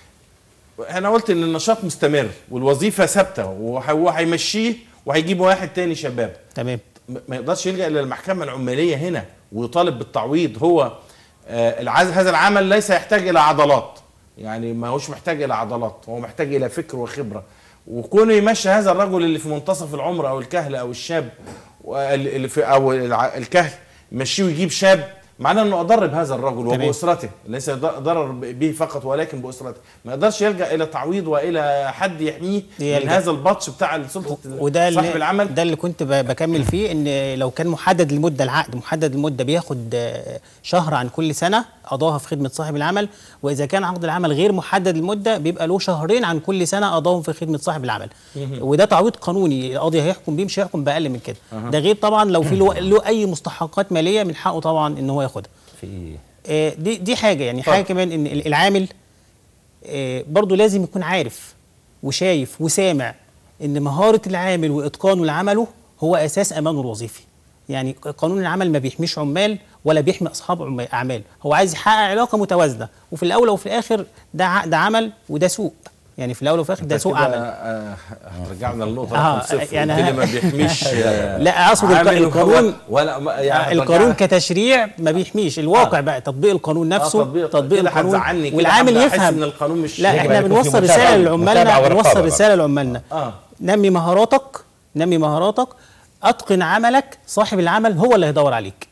انا قلت ان النشاط مستمر والوظيفه ثابته وه- وهيمشيه وهيجيب واحد تاني شباب تمام م- ما يقدرش يلجا الى المحكمه العماليه هنا ويطالب بالتعويض هو آه العز هذا العمل ليس يحتاج الى عضلات يعني ما هوش محتاج الى عضلات هو محتاج الى فكر وخبره وكونه يمشي هذا الرجل اللي في منتصف العمر او الكهل او الشاب وال- اللي في او الع- الكهل يمشيه ويجيب شاب معناه انه اضر بهذا الرجل تمام. وباسرته ليس ض- ضرر به فقط ولكن باسرته ما يقدرش يلجا الى تعويض والى حد يحميه من يلجأ. هذا البطش بتاع سلطه وده صاحب اللي العمل ده اللي كنت ب- بكمل فيه ان لو كان محدد المده العقد محدد المده بياخد آه، شهر عن كل سنه قضاها في خدمه صاحب العمل واذا كان عقد العمل غير محدد المده بيبقى له شهرين عن كل سنه قضاهم في خدمه صاحب العمل وده تعويض قانوني القاضي هيحكم بيه مش هيحكم باقل من كده ده غير طبعا لو في له, له اي مستحقات ماليه من حقه طبعا ان هو ياخدها في آه، دي دي حاجه يعني حاجه كمان ان ال- العامل آه، برضه لازم يكون عارف وشايف وسامع ان مهاره العامل واتقانه لعمله هو اساس امانه الوظيفي يعني قانون العمل ما بيحميش عمال ولا بيحمي اصحاب عم- اعمال هو عايز يحقق علاقه متوازنه وفي الاول وفي الاخر ده عقد عمل وده سوق يعني في الاول وفي الاخر ده سوق كده، عمل آه، هترجعنا للنقطه آه، رقم صفر يعني يعني ه- اللي ما بيحميش آه، لا، أقصد الق- عامل القانون- ولا ما- يعني القانون هترجعنا- كتشريع ما بيحميش الواقع آه. بقى تطبيق القانون نفسه آه، تطبيق- تطبيق كده القانون هتزعلني كده، والعامل هبدأ أحس يفهم إن القانون مش لا يجب احنا أن يكون في بنوصل متابعة- رساله متابعة لعمالنا ورقابة بنوصل بقى. رساله لعمالنا اه نمي مهاراتك نمي مهاراتك اتقن عملك صاحب العمل هو اللي هيدور عليك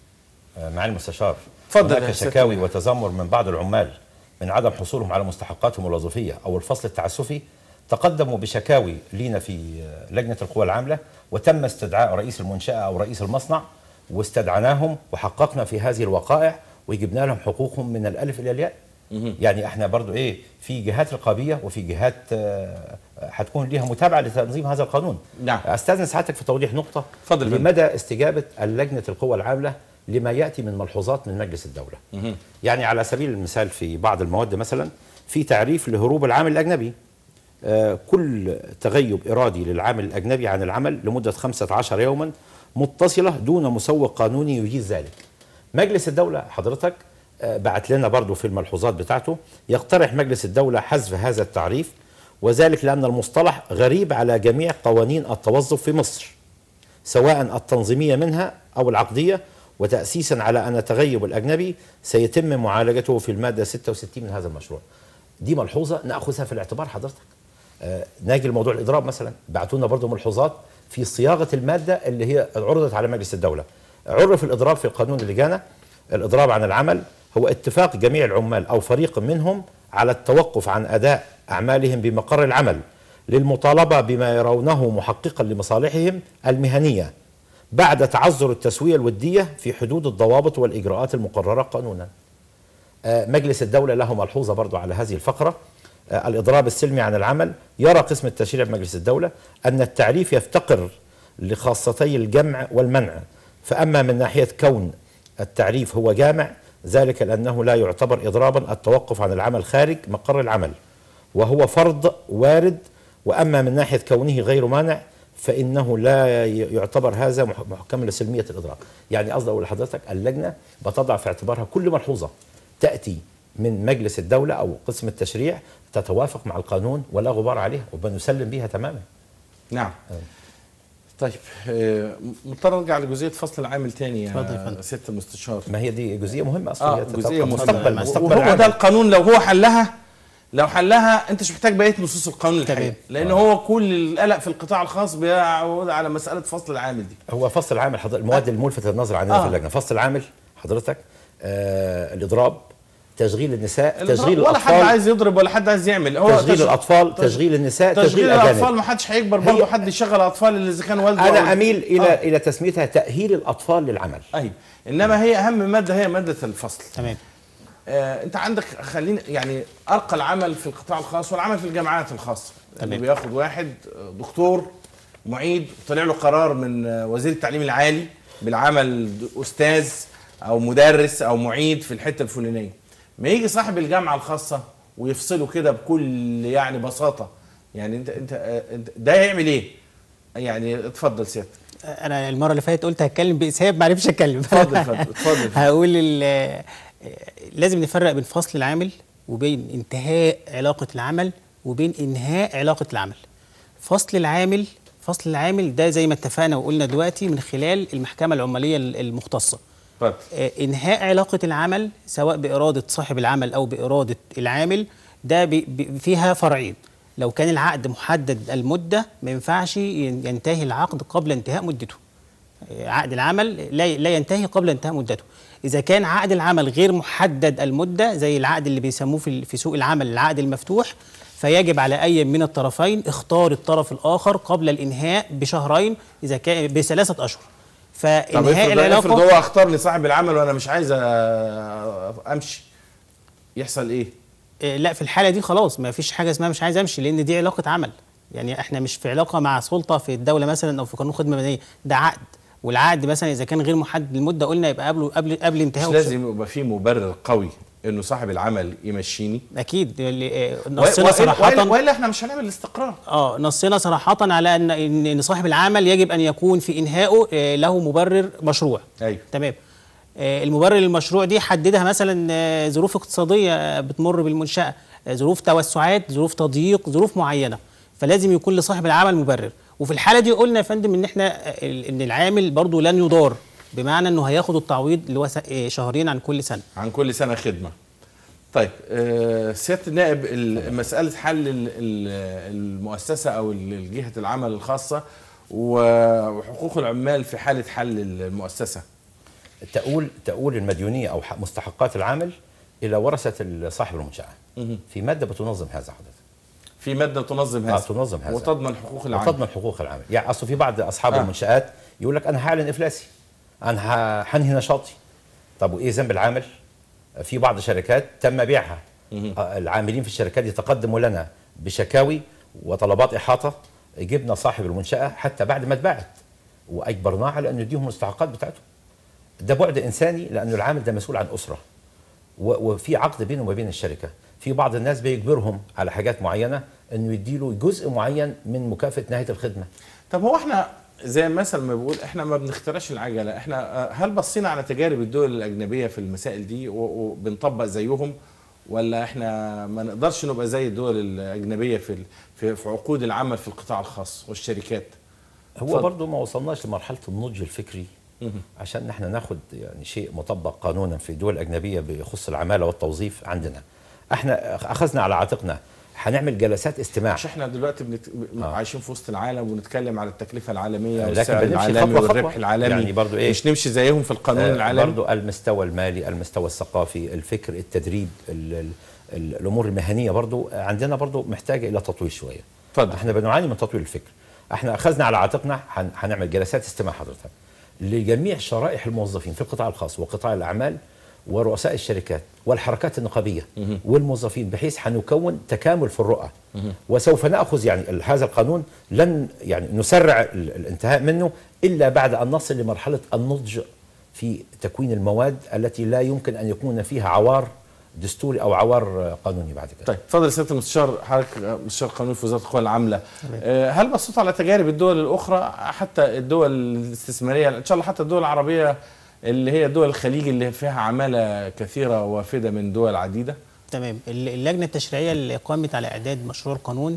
آه، معالي المستشار اتفضل يا هناك أستاذ شكاوي كريم. وتذمر من بعض العمال من عدم حصولهم على مستحقاتهم الوظيفيه او الفصل التعسفي تقدموا بشكاوي لينا في آه، لجنه القوى العامله وتم استدعاء رئيس المنشاه او رئيس المصنع واستدعناهم وحققنا في هذه الوقائع وجبنا لهم حقوقهم من الالف الى الياء يعني احنا برضو ايه في جهات رقابيه وفي جهات آه، هتكون ليها متابعه لتنظيم هذا القانون نعم. استاذن سعادتك في توضيح نقطه اتفضل يا فندم. لمدى استجابه اللجنه القوى العامله لما ياتي من ملحوظات من مجلس الدوله يعني على سبيل المثال في بعض المواد مثلا في تعريف لهروب العامل الاجنبي آه، كل تغيب ارادي للعامل الاجنبي عن العمل لمده 15 يوما متصله دون مسوق قانوني يجيز ذلك مجلس الدوله حضرتك آه، بعت لنا برضو في الملحوظات بتاعته يقترح مجلس الدوله حذف هذا التعريف وذلك لان المصطلح غريب على جميع قوانين التوظف في مصر سواء التنظيمية منها أو العقدية وتأسيسا على أن تغيب الأجنبي سيتم معالجته في المادة 66 من هذا المشروع دي ملحوظة نأخذها في الاعتبار حضرتك آه ناجي لموضوع الإضراب مثلا بعتونا برضو ملحوظات في صياغة المادة اللي هي عرضت على مجلس الدولة عرف الإضراب في القانون اللي جانا الإضراب عن العمل هو اتفاق جميع العمال أو فريق منهم على التوقف عن أداء أعمالهم بمقر العمل للمطالبة بما يرونه محققا لمصالحهم المهنية بعد تعذر التسوية الودية في حدود الضوابط والإجراءات المقررة قانونا آه، مجلس الدولة له ملحوظة برضو على هذه الفقرة آه، الإضراب السلمي عن العمل يرى قسم التشريع بمجلس الدولة أن التعريف يفتقر لخاصتي الجمع والمنع فأما من ناحية كون التعريف هو جامع ذلك لأنه لا يعتبر إضرابا التوقف عن العمل خارج مقر العمل وهو فرض وارد وأما من ناحية كونه غير مانع فإنه لا ي- يعتبر هذا مح- محكما لسلمية الإضراب يعني قصدي أقول لحضرتك اللجنة بتضع في اعتبارها كل ملحوظة تأتي من مجلس الدولة أو قسم التشريع تتوافق مع القانون ولا غبار عليها وبنسلم بها تماما نعم طيب آه، مضطر ارجع لجزئيه فصل العامل تاني اتفضل يا يا فندم. سياده المستشار ما هي دي جزئية مهمة أصلا اه هي جزئيه تتوقع مستقبل مستقبل وهو العمل. ده القانون لو هو حلها لو حلها انت مش محتاج بقيه نصوص القانون الحقيقي تمام. لان هو كل القلق في القطاع الخاص بيعود على مساله فصل العامل دي هو فصل العامل حضر... المواد الملفتة للنظر عندنا آه. في اللجنة فصل العامل حضرتك آه الإضراب تشغيل النساء تشغيل ولا حد الأطفال عايز يضرب ولا حد عايز يعمل هو تشغيل تش- الأطفال تش- تشغيل النساء تشغيل تشغيل الاطفال الأجانب ما حدش هيكبر برضه هي- حد يشغل اطفال اللي اذا كان والده أنا أو- أميل إلى آه. إلى تسميتها تأهيل الأطفال للعمل ايوه انما هي اهم ماده هي ماده الفصل تمام آه انت عندك خلينا يعني ارقى العمل في القطاع الخاص والعمل في الجامعات الخاصه اللي تمام. بياخد واحد آه، دكتور معيد طلع له قرار من آه، وزير التعليم العالي بالعمل د- استاذ او مدرس او معيد في الحته الفلانيه ما يجي صاحب الجامعه الخاصه ويفصله كده بكل يعني بساطه يعني انت انت, آه، انت ده يعمل ايه يعني اتفضل سيادتك انا المره اللي فاتت قلت هتكلم باسهاب ما عرفتش اتكلم اتفضل اتفضل اتفضل هقول ال- لازم نفرق بين فصل العامل وبين انتهاء علاقه العمل وبين انهاء علاقه العمل فصل العامل فصل العامل ده زي ما اتفقنا وقلنا دلوقتي من خلال المحكمه العماليه المختصه اتفضل آه، انهاء علاقه العمل سواء باراده صاحب العمل او باراده العامل ده بي- بي- فيها فرعين لو كان العقد محدد المده ما ينفعش ين- ينتهي العقد قبل انتهاء مدته آه، عقد العمل لا لا ينتهي قبل انتهاء مدته اذا كان عقد العمل غير محدد المده زي العقد اللي بيسموه في في سوق العمل العقد المفتوح فيجب على اي من الطرفين اختار الطرف الاخر قبل الانهاء بشهرين اذا كان بثلاثه اشهر طب فانهاء افرض العلاقه افرض هو اختار لي صاحب العمل وانا مش عايز أ- امشي يحصل ايه؟ آه، لا في الحاله دي خلاص ما فيش حاجه اسمها مش عايز امشي لان دي علاقه عمل يعني احنا مش في علاقه مع سلطه في الدوله مثلا او في قانون خدمه مدنيه ده عقد والعقد مثلا اذا كان غير محدد المده قلنا يبقى قبله قبل قبل مش انتهاء لازم يبقى في مبرر قوي انه صاحب العمل يمشيني اكيد اللي- آه، و- نصنا وإلا- صراحه وإلا, والا احنا مش هنعمل الاستقرار اه نصنا صراحه على ان ان إن صاحب العمل يجب ان يكون في انهائه آه، له مبرر مشروع ايوه تمام آه، المبرر المشروع دي حددها مثلا آه، ظروف اقتصاديه آه، بتمر بالمنشاه آه، ظروف توسعات ظروف تضييق ظروف معينه فلازم يكون لصاحب العمل مبرر وفي الحاله دي قلنا يا فندم ان احنا آه، ان العامل برضو لن يضار بمعنى انه هياخد التعويض اللي هو س- آه، شهرين عن كل سنه عن كل سنه خدمه طيب آه، سياده النائب ال- مساله حل ال- ال- المؤسسه او ال- جهه العمل الخاصه و- وحقوق العمال في حاله حل المؤسسه تؤول تؤول المديونية أو ح- مستحقات العامل إلى ورثة صاحب المنشأة في مادة بتنظم هذا حضرتك في ماده تنظم آه هذا تنظم هذا وتضمن حقوق العمل وتضمن حقوق العامل يعني اصل في بعض اصحاب آه. آه. المنشات يقول لك انا هعلن افلاسي انا ه- هنهي نشاطي طب وايه ذنب العامل في بعض الشركات تم بيعها آه، العاملين في الشركات يتقدموا لنا بشكاوي وطلبات احاطه جبنا صاحب المنشاه حتى بعد ما اتباعت واجبرناه على انه يديهم المستحقات بتاعته ده بعد انساني لانه العامل ده مسؤول عن اسره و- وفي عقد بينه وما بين الشركه في بعض الناس بيجبرهم على حاجات معينه انه يديله جزء معين من مكافاه نهايه الخدمه طب هو احنا زي مثل ما بيقول احنا ما بنخترعش العجله احنا آه، هل بصينا على تجارب الدول الاجنبيه في المسائل دي و- وبنطبق زيهم ولا احنا ما نقدرش نبقى زي الدول الاجنبيه في ال- في في عقود العمل في القطاع الخاص والشركات هو اتفضل. برضه ما وصلناش لمرحله النضج الفكري عشان احنا ناخد يعني شيء مطبق قانونا في دول اجنبيه بيخص العماله والتوظيف عندنا احنا اخذنا على عاتقنا هنعمل جلسات استماع مش احنا دلوقتي بنت... ب- آه. عايشين في وسط العالم ونتكلم على التكلفه العالميه لكن والسعر بنمشي العالمي خطوة خطوة. والربح العالمي يعني برضو إيه؟ مش نمشي زيهم في القانون آه، العالمي برضو المستوى المالي المستوى الثقافي الفكر التدريب ال ال ال الامور المهنيه برضو عندنا برضو محتاجه الى تطوير شويه اتفضل. احنا بنعاني من تطوير الفكر احنا اخذنا على عاتقنا هن- هنعمل جلسات استماع حضرتك لجميع شرائح الموظفين في القطاع الخاص وقطاع الاعمال ورؤساء الشركات والحركات النقابيه والموظفين بحيث حنكون تكامل في الرؤى وسوف ناخذ يعني ال- هذا القانون لن يعني نسرع ال- الانتهاء منه الا بعد ان نصل لمرحله النضج في تكوين المواد التي لا يمكن ان يكون فيها عوار دستوري او عوار قانوني بعد كده طيب اتفضل سياده المستشار حضرتك مستشار قانون في وزاره القوى العامله آه، هل بصيت على تجارب الدول الاخرى حتى الدول الاستثماريه ان شاء الله حتى الدول العربيه اللي هي دول الخليج اللي فيها عماله كثيره وافده من دول عديده تمام ال- اللجنه التشريعيه اللي قامت على اعداد مشروع القانون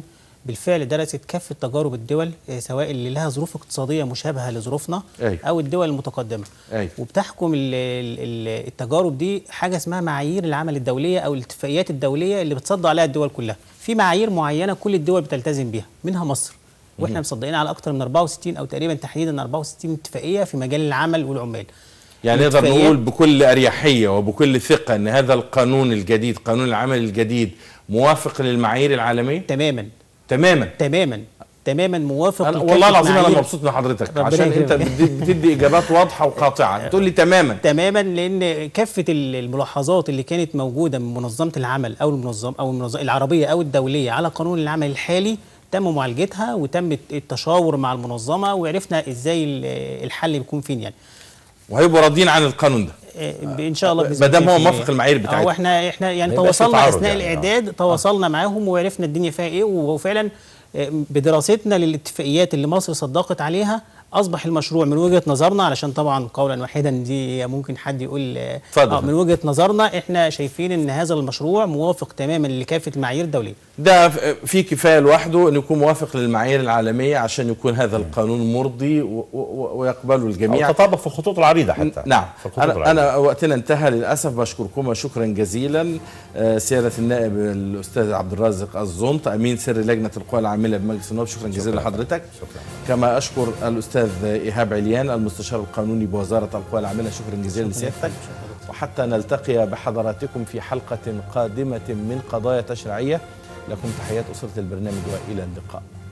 بالفعل درست كافه تجارب الدول آه، سواء اللي لها ظروف اقتصاديه مشابهه لظروفنا أيوة. او الدول المتقدمه أيوة. وبتحكم ال- ال- ال- التجارب دي حاجه اسمها معايير العمل الدوليه او الاتفاقيات الدوليه اللي بتصدق عليها الدول كلها في معايير معينه كل الدول بتلتزم بيها منها مصر واحنا مصدقين على اكثر من 64 او تقريبا تحديدا 64 اتفاقيه في مجال العمل والعمال يعني نقدر الاتفاقيات- نقول بكل اريحيه وبكل ثقه ان هذا القانون الجديد قانون العمل الجديد موافق للمعايير العالميه تماما تماما تماما تماما موافق أنا لكافة والله العظيم انا معايير- مبسوط من حضرتك ربنا عشان انت يكرمك. بتدي, بتدي اجابات واضحه وقاطعه تقول لي تماما تماما لان كافه ال- الملاحظات اللي كانت موجوده من منظمه العمل او المنظم او المنظمه العربيه او الدوليه على قانون العمل الحالي تم معالجتها وتم التشاور مع المنظمه وعرفنا ازاي ال- الحل بيكون فين يعني وهيبقوا راضيين عن القانون ده آه، ان شاء الله ما دام هو 100%. موافق المعايير بتاعتنا. هو احنا احنا يعني ما يبقاش في تواصلنا تعارض اثناء يعني، آه. الاعداد تواصلنا معاهم وعرفنا الدنيا فيها ايه وفعلا آه، بدراستنا للاتفاقيات اللي مصر صدقت عليها اصبح المشروع من وجهه نظرنا علشان طبعا قولا واحدا دي ممكن حد يقول آه، اتفضل. آه، من وجهه نظرنا احنا شايفين ان هذا المشروع موافق تماما لكافه المعايير الدوليه ده في كفايه لوحده انه يكون موافق للمعايير العالميه عشان يكون هذا القانون مرضي و- و- ويقبله الجميع أو تطابق في الخطوط العريضه حتى نعم في الخطوط أنا, العريضة. أنا وقتنا انتهى للأسف بشكركم شكرا جزيلا آه، سيادة النائب الأستاذ عبد الرازق الزنط أمين سر لجنة القوى العاملة بمجلس النواب شكرا جزيلا لحضرتك شكرا. كما أشكر الأستاذ إيهاب عليان المستشار القانوني بوزارة القوى العاملة شكرا جزيلا لسيادتك وحتى نلتقي بحضراتكم في حلقة قادمة من قضايا تشريعية لكم تحيات أسرة البرنامج وإلى اللقاء